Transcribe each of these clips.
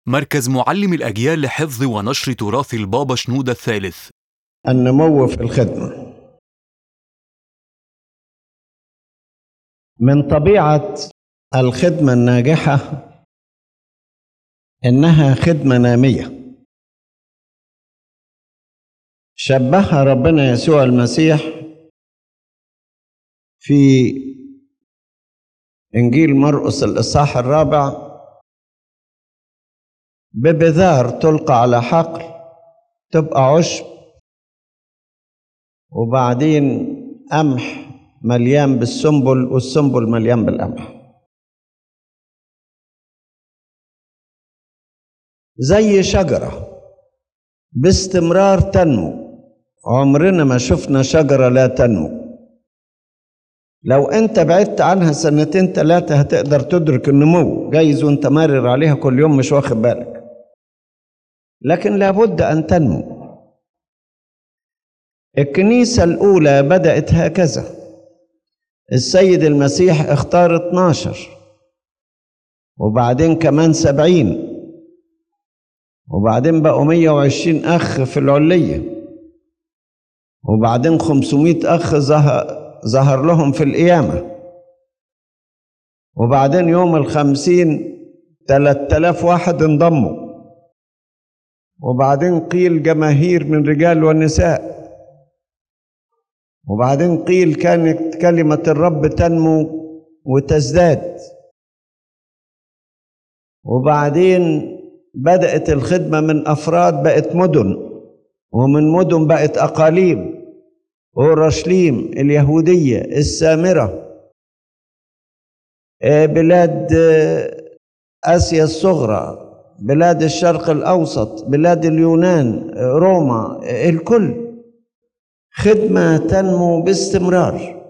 مركز معلم الأجيال لحفظ ونشر تراث البابا شنودة الثالث النمو في الخدمة من طبيعة الخدمة الناجحة إنها خدمة نامية شبهها ربنا يسوع المسيح في إنجيل مرقس الإصحاح الرابع ببذار تلقى على حقل تبقى عشب وبعدين قمح مليان بالسنبل والسنبل مليان بالقمح زي شجرة باستمرار تنمو عمرنا ما شفنا شجرة لا تنمو لو انت بعدت عنها سنتين ثلاثة هتقدر تدرك النمو جايز وانت مارر عليها كل يوم مش واخد بالك لكن لابد ان تنمو الكنيسة الأولى بدأت هكذا السيد المسيح اختار 12 وبعدين كمان سبعين وبعدين بقوا 120 أخ في العلية وبعدين 500 أخ ظهر, ظهر لهم في القيامة وبعدين يوم الخمسين 3000 واحد انضموا وبعدين قيل جماهير من رجال ونساء وبعدين قيل كانت كلمة الرب تنمو وتزداد وبعدين بدأت الخدمة من أفراد بقت مدن ومن مدن بقت أقاليم أورشليم اليهودية السامرة بلاد آسيا الصغرى بلاد الشرق الأوسط بلاد اليونان روما الكل خدمة تنمو باستمرار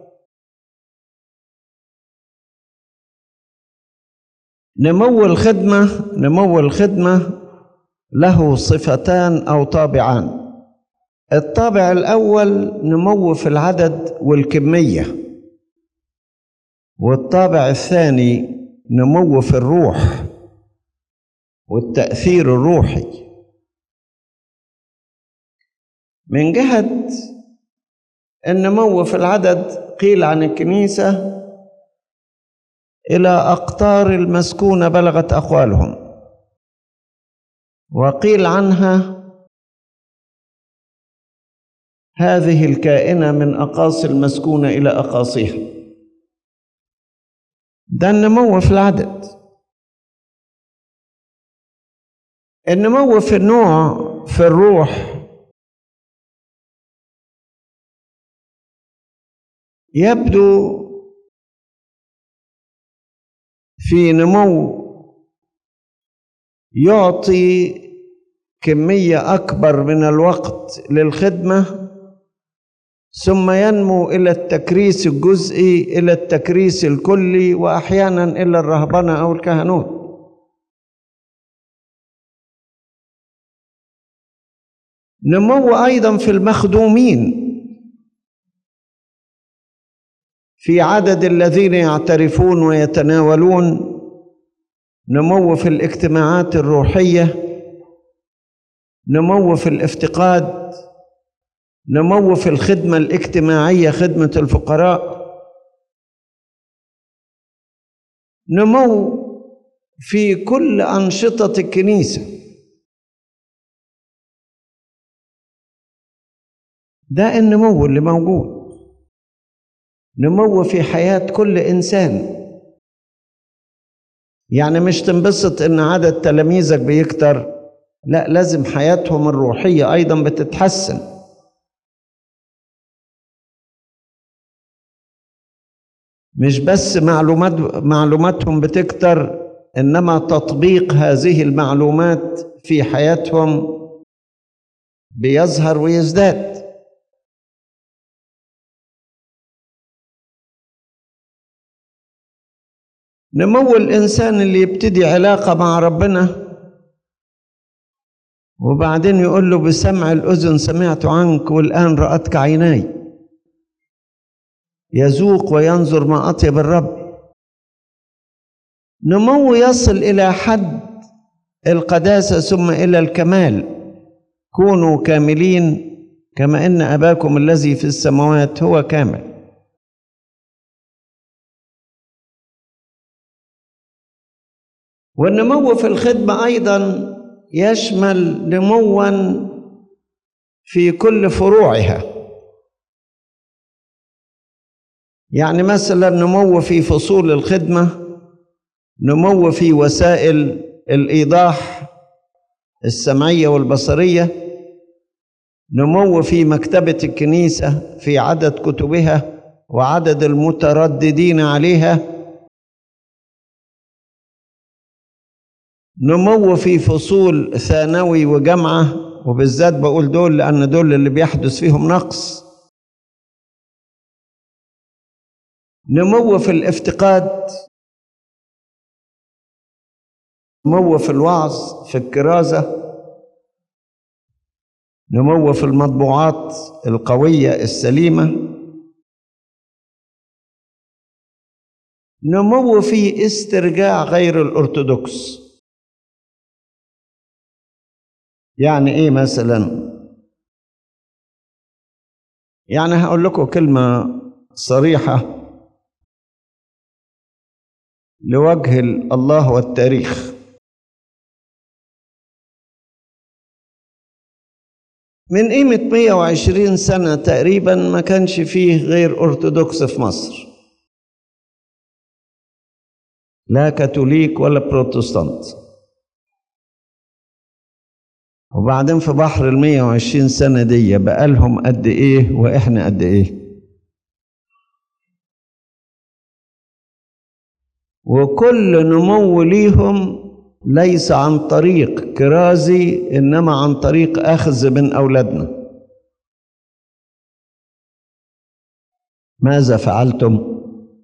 نمو الخدمة نمو الخدمة له صفتان أو طابعان الطابع الأول نمو في العدد والكمية والطابع الثاني نمو في الروح والتأثير الروحي من جهة النمو في العدد قيل عن الكنيسة إلى أقطار المسكونة بلغت أقوالهم وقيل عنها هذه الكائنة من أقاصي المسكونة إلى أقاصيها ده النمو في العدد النمو في النوع في الروح يبدو في نمو يعطي كمية أكبر من الوقت للخدمة ثم ينمو إلى التكريس الجزئي إلى التكريس الكلي وأحيانا إلى الرهبنة أو الكهنوت نمو أيضا في المخدومين في عدد الذين يعترفون ويتناولون نمو في الاجتماعات الروحيه نمو في الافتقاد نمو في الخدمه الاجتماعيه خدمه الفقراء نمو في كل انشطه الكنيسه ده النمو اللي موجود نمو في حياة كل إنسان يعني مش تنبسط إن عدد تلاميذك بيكتر لا لازم حياتهم الروحية أيضا بتتحسن مش بس معلومات معلوماتهم بتكتر إنما تطبيق هذه المعلومات في حياتهم بيظهر ويزداد نمو الإنسان اللي يبتدي علاقة مع ربنا وبعدين يقول له بسمع الأذن سمعت عنك والآن رأتك عيناي يذوق وينظر ما أطيب الرب نمو يصل إلى حد القداسة ثم إلى الكمال كونوا كاملين كما إن أباكم الذي في السماوات هو كامل والنمو في الخدمة أيضا يشمل نموا في كل فروعها يعني مثلا نمو في فصول الخدمة نمو في وسائل الإيضاح السمعية والبصرية نمو في مكتبة الكنيسة في عدد كتبها وعدد المترددين عليها نمو في فصول ثانوي وجامعة وبالذات بقول دول لأن دول اللي بيحدث فيهم نقص نمو في الافتقاد نمو في الوعظ في الكرازة نمو في المطبوعات القوية السليمة نمو في استرجاع غير الأرثوذكس يعني ايه مثلا يعني هقول لكم كلمه صريحه لوجه الله والتاريخ من قيمة 120 سنة تقريبا ما كانش فيه غير أرثوذكس في مصر لا كاثوليك ولا بروتستانت وبعدين في بحر ال 120 سنة دي بقالهم قد إيه وإحنا قد إيه وكل نمو ليهم ليس عن طريق كرازي إنما عن طريق أخذ من أولادنا ماذا فعلتم؟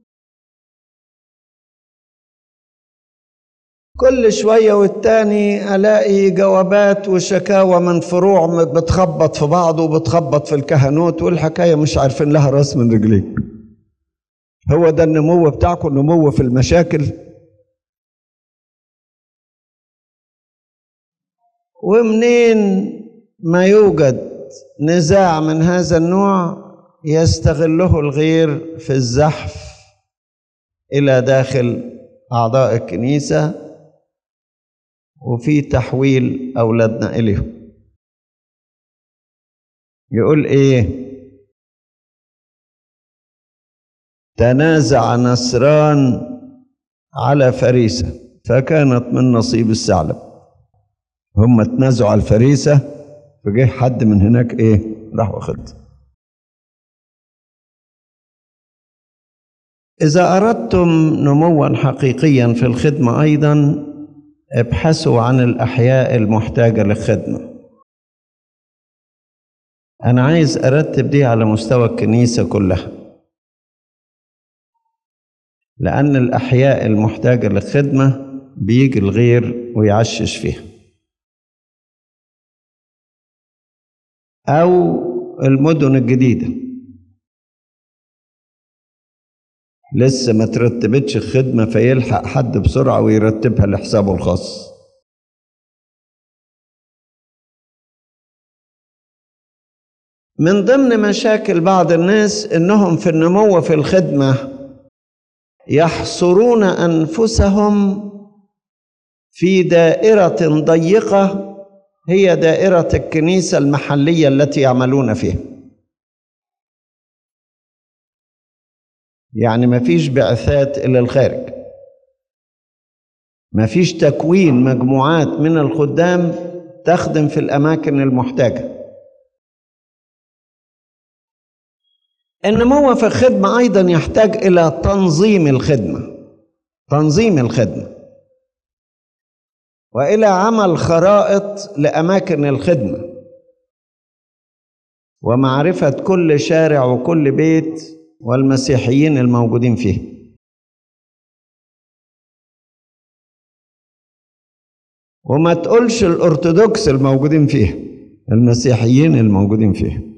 كل شوية والتاني ألاقي جوابات وشكاوى من فروع بتخبط في بعض وبتخبط في الكهنوت والحكاية مش عارفين لها راس من رجلين هو ده النمو بتاعكم النمو في المشاكل ومنين ما يوجد نزاع من هذا النوع يستغله الغير في الزحف إلى داخل أعضاء الكنيسة وفي تحويل أولادنا إليهم يقول إيه تنازع نسران على فريسة فكانت من نصيب الثعلب هم تنازعوا على الفريسة فجه حد من هناك إيه راح واخد إذا أردتم نموا حقيقيا في الخدمة أيضا ابحثوا عن الأحياء المحتاجة للخدمة أنا عايز أرتب دي على مستوى الكنيسة كلها لأن الأحياء المحتاجة للخدمة بيجي الغير ويعشش فيها أو المدن الجديدة لسه ما ترتبتش الخدمة فيلحق حد بسرعة ويرتبها لحسابه الخاص من ضمن مشاكل بعض الناس انهم في النمو في الخدمة يحصرون انفسهم في دائرة ضيقة هي دائرة الكنيسة المحلية التي يعملون فيها يعني ما فيش بعثات إلى الخارج ما فيش تكوين مجموعات من الخدام تخدم في الأماكن المحتاجة النمو في الخدمة أيضا يحتاج إلى تنظيم الخدمة تنظيم الخدمة وإلى عمل خرائط لأماكن الخدمة ومعرفة كل شارع وكل بيت والمسيحيين الموجودين فيه وما تقولش الأرثوذكس الموجودين فيه المسيحيين الموجودين فيه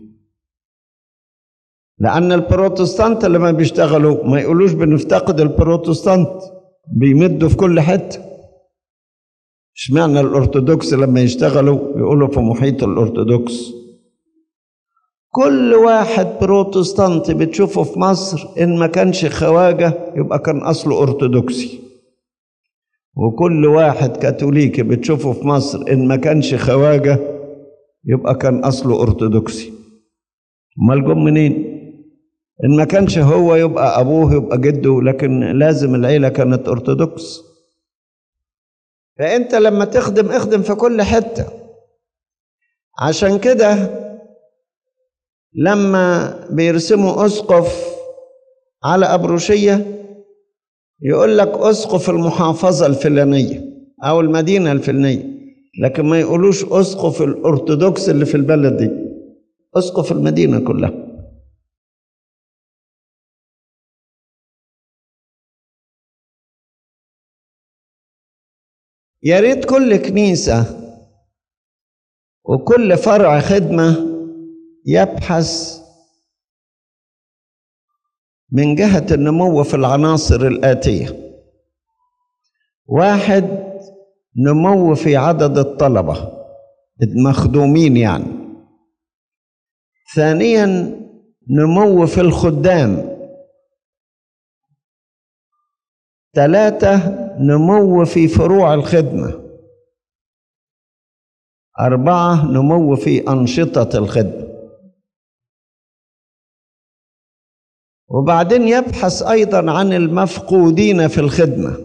لأن البروتستانت لما بيشتغلوا ما يقولوش بنفتقد البروتستانت بيمدوا في كل حتة اشمعنى الأرثوذكس لما يشتغلوا يقولوا في محيط الأرثوذكس كل واحد بروتستانتي بتشوفه في مصر إن ما كانش خواجة يبقى كان أصله أرثوذكسي وكل واحد كاثوليكي بتشوفه في مصر إن ما كانش خواجة يبقى كان أصله أرثوذكسي أمال جم منين؟ إن ما كانش هو يبقى أبوه يبقى جده لكن لازم العيلة كانت أرثوذكس فأنت لما تخدم اخدم في كل حتة عشان كده لما بيرسموا أسقف على أبروشية يقول لك أسقف المحافظة الفلانية أو المدينة الفلانية لكن ما يقولوش أسقف الأرثوذكس اللي في البلد دي أسقف المدينة كلها يا ريت كل كنيسة وكل فرع خدمة يبحث من جهة النمو في العناصر الآتية واحد نمو في عدد الطلبة المخدومين يعني ثانيا نمو في الخدام ثلاثة نمو في فروع الخدمة أربعة نمو في أنشطة الخدمة وبعدين يبحث أيضا عن المفقودين في الخدمة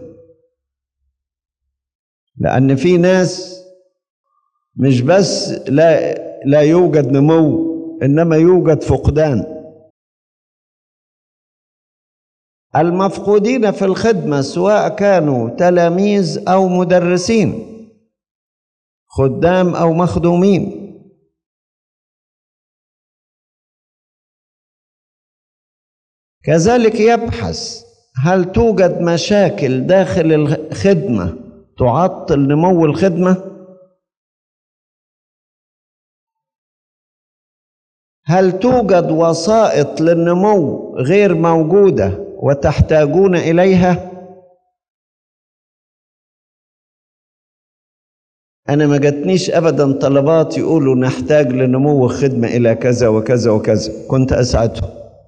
لأن في ناس مش بس لا لا يوجد نمو إنما يوجد فقدان المفقودين في الخدمة سواء كانوا تلاميذ أو مدرسين خدام أو مخدومين كذلك يبحث هل توجد مشاكل داخل الخدمة تعطل نمو الخدمة؟ هل توجد وسائط للنمو غير موجوده وتحتاجون اليها انا ما جاتنيش ابدا طلبات يقولوا نحتاج لنمو الخدمه الى كذا وكذا وكذا كنت اسعدهم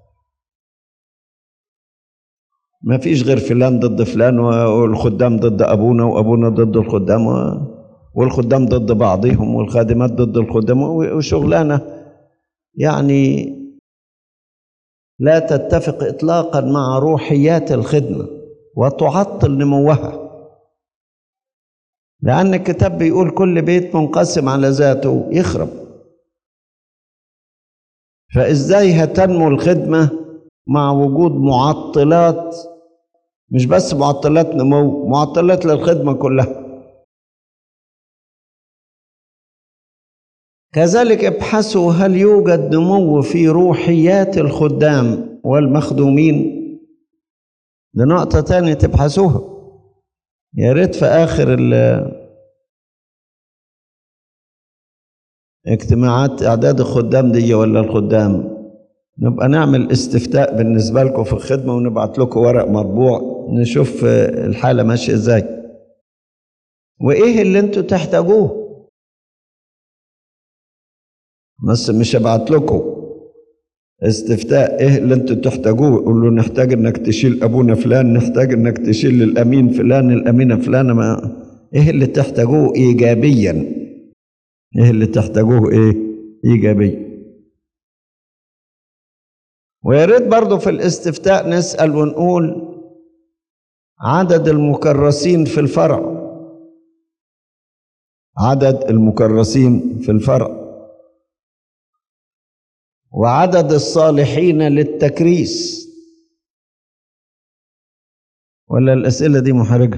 ما فيش غير فلان ضد فلان والخدام ضد ابونا وابونا ضد الخدام والخدام ضد بعضهم والخادمات ضد الخدام وشغلانه يعني لا تتفق اطلاقا مع روحيات الخدمه وتعطل نموها لان الكتاب بيقول كل بيت منقسم على ذاته يخرب فازاي هتنمو الخدمه مع وجود معطلات مش بس معطلات نمو معطلات للخدمه كلها كذلك ابحثوا هل يوجد نمو في روحيات الخدام والمخدومين دي نقطة تانية تبحثوها يا ريت في آخر اجتماعات إعداد الخدام دي ولا الخدام نبقى نعمل استفتاء بالنسبة لكم في الخدمة ونبعت لكم ورق مطبوع نشوف الحالة ماشية ازاي وإيه اللي انتوا تحتاجوه بس مش هبعت لكم استفتاء ايه اللي انتوا تحتاجوه قول له نحتاج انك تشيل ابونا فلان نحتاج انك تشيل الامين فلان الامينه فلانه ما ايه اللي تحتاجوه ايجابيا ايه اللي تحتاجوه ايه ايجابيا ويا ريت برضه في الاستفتاء نسال ونقول عدد المكرسين في الفرع عدد المكرسين في الفرع وعدد الصالحين للتكريس ولا الأسئلة دي محرجة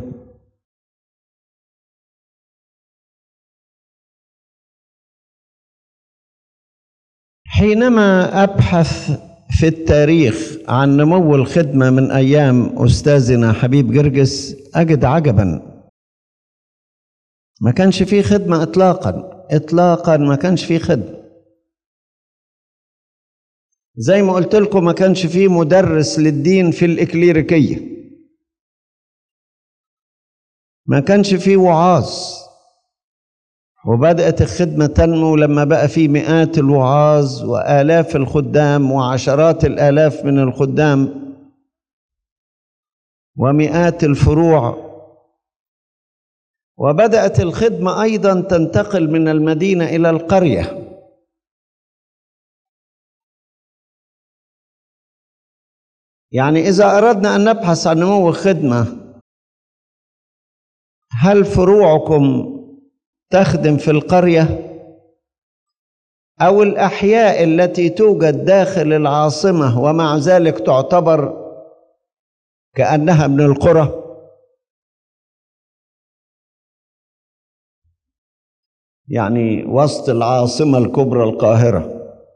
حينما أبحث في التاريخ عن نمو الخدمة من أيام أستاذنا حبيب جرجس أجد عجبا ما كانش فيه خدمة إطلاقا إطلاقا ما كانش فيه خدمة زي ما قلت لكم ما كانش فيه مدرس للدين في الإكليريكية ما كانش فيه وعاظ وبدأت الخدمة تنمو لما بقى في مئات الوعاظ وآلاف الخدام وعشرات الآلاف من الخدام ومئات الفروع وبدأت الخدمة أيضا تنتقل من المدينة إلى القرية يعني إذا أردنا أن نبحث عن نمو الخدمة هل فروعكم تخدم في القرية أو الأحياء التي توجد داخل العاصمة ومع ذلك تعتبر كأنها من القرى يعني وسط العاصمة الكبرى القاهرة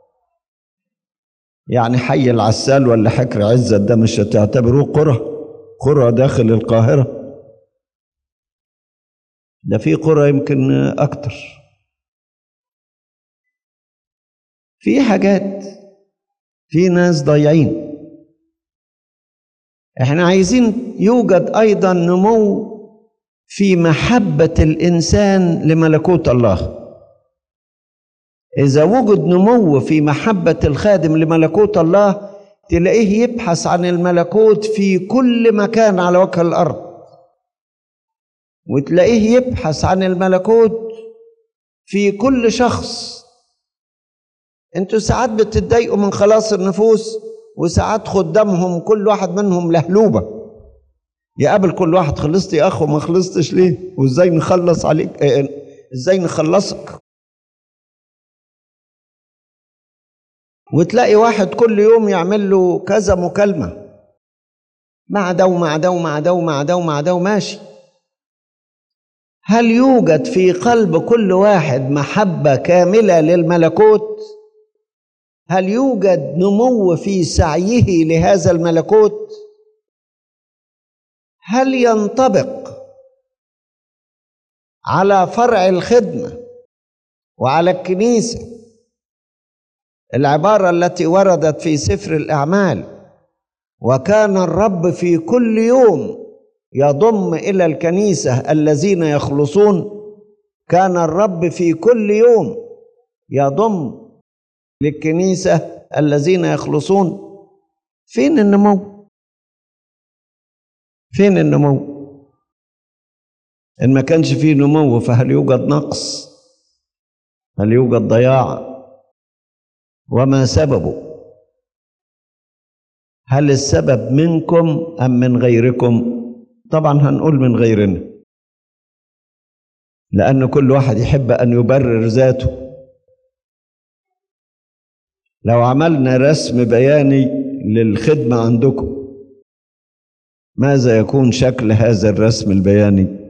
يعني حي العسال ولا حكر عزت ده مش هتعتبروه قرى قرى داخل القاهرة ده في قرى يمكن أكتر في حاجات في ناس ضايعين احنا عايزين يوجد أيضا نمو في محبة الإنسان لملكوت الله إذا وجد نمو في محبة الخادم لملكوت الله تلاقيه يبحث عن الملكوت في كل مكان على وجه الأرض وتلاقيه يبحث عن الملكوت في كل شخص انتوا ساعات بتتضايقوا من خلاص النفوس وساعات خدامهم كل واحد منهم لهلوبه يقابل كل واحد خلصت يا اخ وما خلصتش ليه وازاي نخلص عليك اه ازاي نخلصك وتلاقي واحد كل يوم يعمل له كذا مكالمه مع ده ومع ده ومع ده ومع ده ومع ده وماشي هل يوجد في قلب كل واحد محبه كامله للملكوت هل يوجد نمو في سعيه لهذا الملكوت هل ينطبق على فرع الخدمه وعلى الكنيسه العباره التي وردت في سفر الاعمال وكان الرب في كل يوم يضم الى الكنيسه الذين يخلصون كان الرب في كل يوم يضم للكنيسه الذين يخلصون فين النمو فين النمو ان ما كانش فيه نمو فهل يوجد نقص هل يوجد ضياع وما سببه هل السبب منكم ام من غيركم طبعا هنقول من غيرنا لان كل واحد يحب ان يبرر ذاته لو عملنا رسم بياني للخدمه عندكم ماذا يكون شكل هذا الرسم البياني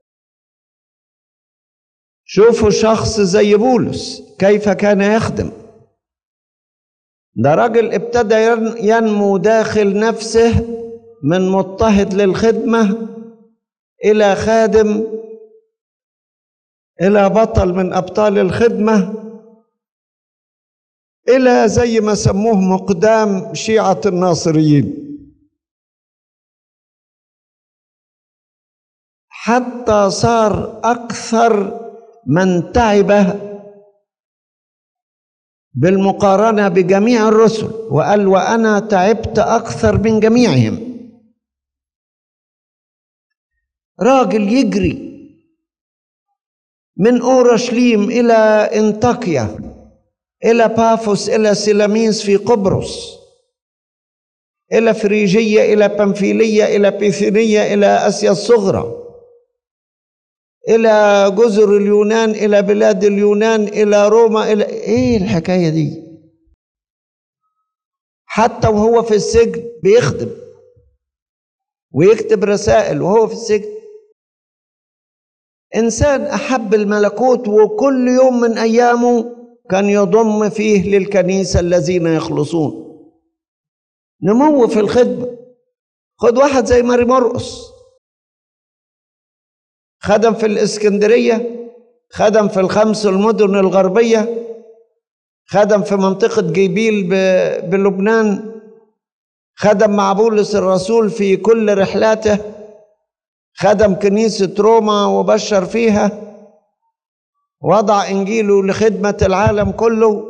شوفوا شخص زي بولس كيف كان يخدم ده راجل ابتدى ينمو داخل نفسه من مضطهد للخدمه الى خادم الى بطل من ابطال الخدمه الى زي ما سموه مقدام شيعه الناصريين حتى صار اكثر من تعب بالمقارنه بجميع الرسل وقال وانا تعبت اكثر من جميعهم راجل يجري من اورشليم الى انطاكيا الى بافوس الى سيلامينس في قبرص الى فريجيه الى بنفيليه الى بيثينيه الى اسيا الصغرى الى جزر اليونان الى بلاد اليونان الى روما الى ايه الحكايه دي حتى وهو في السجن بيخدم ويكتب رسائل وهو في السجن انسان احب الملكوت وكل يوم من ايامه كان يضم فيه للكنيسه الذين يخلصون نمو في الخدمه خد واحد زي ماري مرقس خدم في الاسكندريه خدم في الخمس المدن الغربيه خدم في منطقه جيبيل بلبنان خدم مع بولس الرسول في كل رحلاته خدم كنيسه روما وبشر فيها وضع انجيله لخدمه العالم كله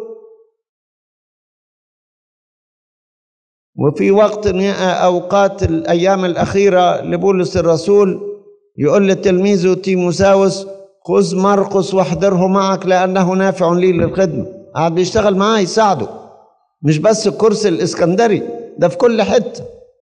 وفي وقت اوقات الايام الاخيره لبولس الرسول يقول لتلميذه تيموساوس خذ مرقس واحضره معك لانه نافع لي للخدمه قاعد بيشتغل معاه يساعده مش بس الكرسي الاسكندري ده في كل حته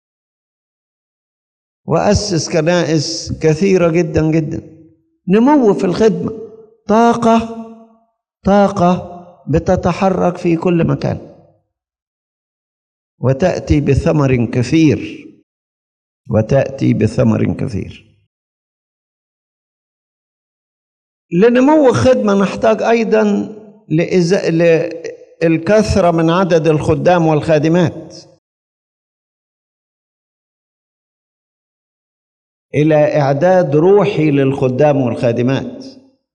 واسس كنائس كثيره جدا جدا نمو في الخدمه طاقه طاقه بتتحرك في كل مكان وتاتي بثمر كثير وتاتي بثمر كثير لنمو الخدمه نحتاج ايضا لإز... للكثره من عدد الخدام والخادمات الى اعداد روحي للخدام والخادمات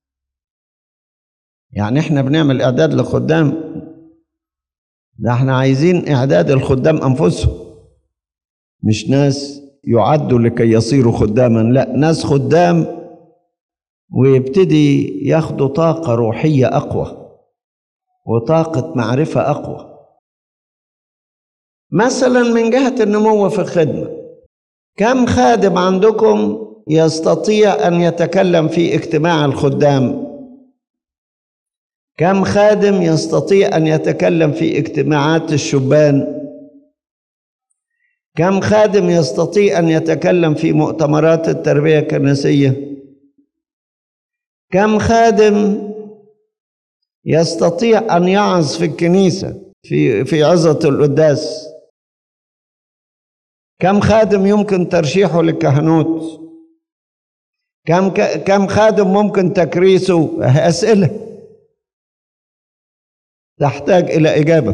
يعني احنا بنعمل اعداد للخدام ده احنا عايزين اعداد الخدام انفسهم مش ناس يعدوا لكي يصيروا خداما لا ناس خدام ويبتدي ياخدوا طاقة روحية أقوى وطاقة معرفة أقوى مثلا من جهة النمو في الخدمة كم خادم عندكم يستطيع أن يتكلم في اجتماع الخدام كم خادم يستطيع أن يتكلم في اجتماعات الشبان كم خادم يستطيع أن يتكلم في مؤتمرات التربية الكنسية كم خادم يستطيع أن يعظ في الكنيسة في في عظة القداس كم خادم يمكن ترشيحه للكهنوت كم كم خادم ممكن تكريسه أسئلة تحتاج إلى إجابة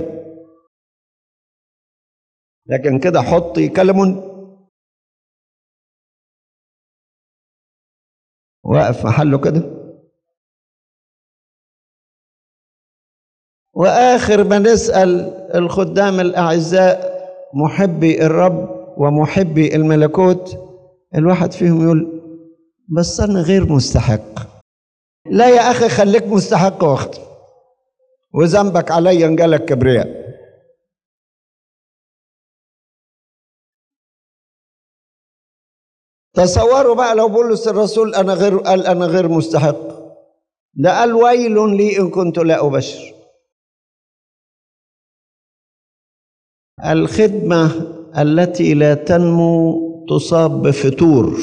لكن كده حط يكلمون واقف محله كده واخر ما نسال الخدام الاعزاء محبي الرب ومحبي الملكوت الواحد فيهم يقول بس انا غير مستحق لا يا اخي خليك مستحق واخد وذنبك عليا انجلك كبرياء تصوروا بقى لو بولس الرسول انا غير قال انا غير مستحق ده قال ويل لي ان كنت لا ابشر الخدمه التي لا تنمو تصاب بفتور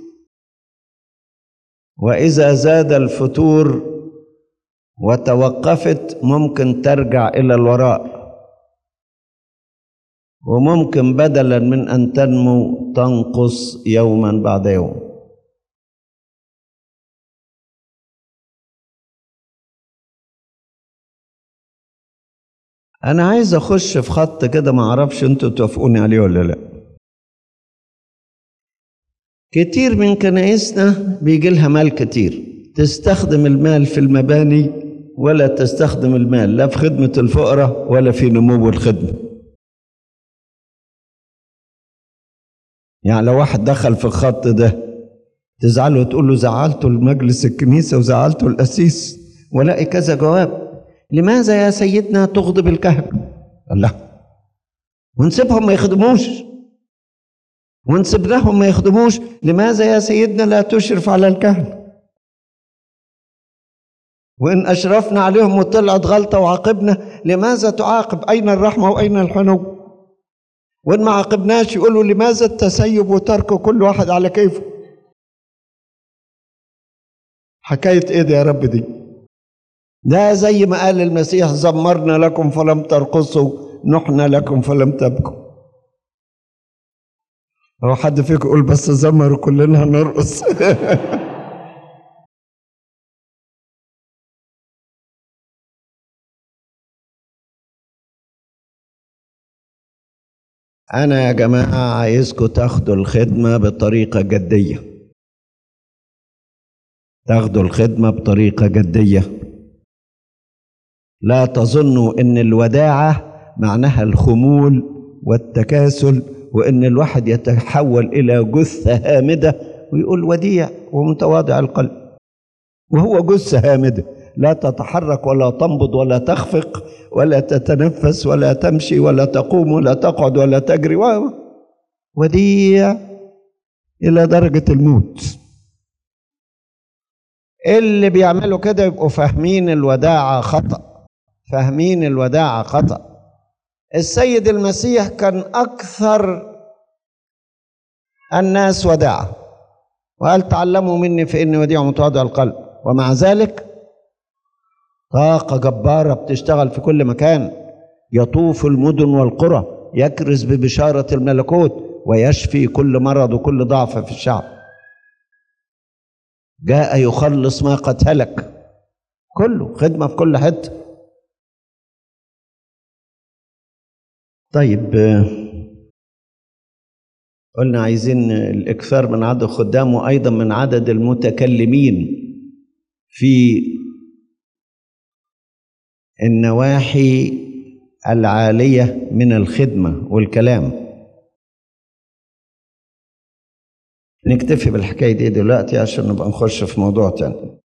واذا زاد الفتور وتوقفت ممكن ترجع الى الوراء وممكن بدلا من ان تنمو تنقص يوما بعد يوم انا عايز اخش في خط كده ما اعرفش انتوا توافقوني عليه ولا لا كتير من كنايسنا بيجي لها مال كتير تستخدم المال في المباني ولا تستخدم المال لا في خدمة الفقراء ولا في نمو الخدمة يعني لو واحد دخل في الخط ده تزعله وتقول له زعلته المجلس الكنيسة وزعلته القسيس ولاقي كذا جواب لماذا يا سيدنا تغضب الكهنة الله ونسيبهم ما يخدموش ونسيبناهم ما يخدموش لماذا يا سيدنا لا تشرف على الكهنة وإن أشرفنا عليهم وطلعت غلطة وعاقبنا لماذا تعاقب أين الرحمة وأين الحنو وإن ما عاقبناش يقولوا لماذا التسيب وترك كل واحد على كيفه حكاية إيه دي يا رب دي ده زي ما قال المسيح زمرنا لكم فلم ترقصوا نحنا لكم فلم تبكوا هو حد فيكم يقول بس زمر كلنا هنرقص أنا يا جماعة عايزكم تاخدوا الخدمة بطريقة جدية تاخدوا الخدمة بطريقة جدية لا تظنوا ان الوداعه معناها الخمول والتكاسل وان الواحد يتحول الى جثه هامده ويقول وديع ومتواضع القلب وهو جثه هامده لا تتحرك ولا تنبض ولا تخفق ولا تتنفس ولا تمشي ولا تقوم ولا تقعد ولا تجري و- وديع إلى درجة الموت اللي بيعملوا كده يبقوا فاهمين الوداعة خطأ فاهمين الوداعة خطأ السيد المسيح كان أكثر الناس وداعة وقال تعلموا مني فإني وديع متواضع القلب ومع ذلك طاقة جبارة بتشتغل في كل مكان يطوف المدن والقرى يكرز ببشارة الملكوت ويشفي كل مرض وكل ضعف في الشعب جاء يخلص ما قد هلك كله خدمة في كل حتة طيب آه، قلنا عايزين الإكثار من عدد الخدام وأيضا من عدد المتكلمين في النواحي العالية من الخدمة والكلام نكتفي بالحكاية دي دلوقتي عشان نبقى نخش في موضوع تاني